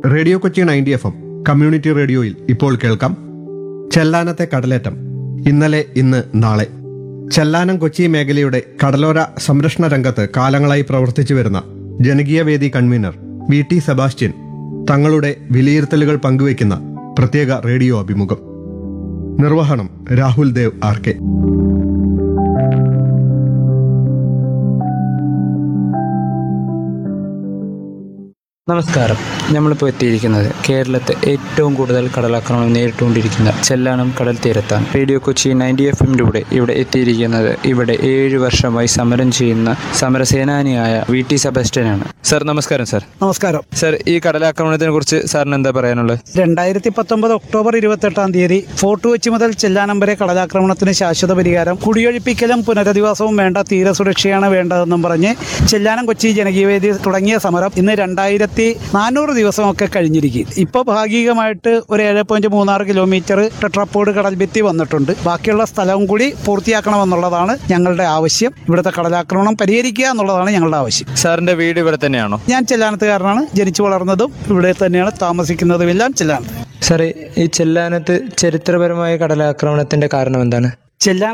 radio Kochi ninety F M community റേഡിയോയിൽ ഇപ്പോൾ കേൾക്കാം ചെല്ലാനത്തെ കടലേറ്റം ഇന്നലെ ഇന്ന് നാളെ ചെല്ലാനം കൊച്ചി മേഖലയുടെ കടലോര സംരക്ഷണ രംഗത്ത് കാലങ്ങളായി പ്രവർത്തിച്ചു വരുന്ന ജനകീയ വേദി കൺവീനർ വി ടി സെബാസ്റ്റ്യൻ തങ്ങളുടെ വിലയിരുത്തലുകൾ പങ്കുവയ്ക്കുന്ന പ്രത്യേക റേഡിയോ അഭിമുഖം നിർവഹണം രാഹുൽ ദേവ് ആർ കെ നമസ്കാരം നമ്മളിപ്പോൾ എത്തിയിരിക്കുന്നത് കേരളത്തെ ഏറ്റവും കൂടുതൽ കടലാക്രമണം നേരിട്ടുകൊണ്ടിരിക്കുന്ന ചെല്ലാനം കടൽ തീരത്താണ് റേഡിയോ കൊച്ചി നയൻറ്റി എഫ് എമ്മിലൂടെ ഇവിടെ എത്തിയിരിക്കുന്നത് ഇവിടെ ഏഴ് വർഷമായി സമരം ചെയ്യുന്ന സമരസേനാനിയായ വി ടി സെബസ്റ്റ്യനാണ് സർ നമസ്കാരം സർ നമസ്കാരം സർ ഈ കടലാക്രമണത്തിനെ കുറിച്ച് സാറിന് എന്താ പറയാനുള്ളത് രണ്ടായിരത്തി പത്തൊമ്പത് ഒക്ടോബർ ഇരുപത്തെട്ടാം തീയതി ഫോർട്ട് കൊച്ചി മുതൽ ചെല്ലാനം വരെ കടലാക്രമണത്തിന് ശാശ്വത പരിഹാരം കുടിയൊഴിപ്പിക്കലും പുനരധിവാസവും വേണ്ട തീരസുരക്ഷയാണ് വേണ്ടതെന്നും പറഞ്ഞ് ചെല്ലാനം കൊച്ചി ജനകീയവേദി തുടങ്ങിയ സമരം ഇന്ന് രണ്ടായിരത്തി നാനൂറ് ദിവസമൊക്കെ കഴിഞ്ഞിരിക്കും ഇപ്പോൾ ഭാഗികമായിട്ട് ഒരു ഏഴ് പോയിന്റ് മൂന്നാറ് കിലോമീറ്റർ ടെട്രപ്പോഡ് കടൽ ഭിത്തി വന്നിട്ടുണ്ട് ബാക്കിയുള്ള സ്ഥലവും കൂടി പൂർത്തിയാക്കണമെന്നുള്ളതാണ് ഞങ്ങളുടെ ആവശ്യം ഇവിടുത്തെ കടലാക്രമണം പരിഹരിക്കുക എന്നുള്ളതാണ് ഞങ്ങളുടെ ആവശ്യം സാറിന്റെ വീട് ഇവിടെ തന്നെയാണോ ഞാൻ ചെല്ലാനത്തുകാരനാണ് ജനിച്ചു വളർന്നതും ഇവിടെ തന്നെയാണ് താമസിക്കുന്നതും എല്ലാം ചെല്ലാനത്ത് സാറേ ഈ ചെല്ലാനത്ത് ചരിത്രപരമായ കടലാക്രമണത്തിന്റെ കാരണം എന്താണ് ചെല്ലാൻ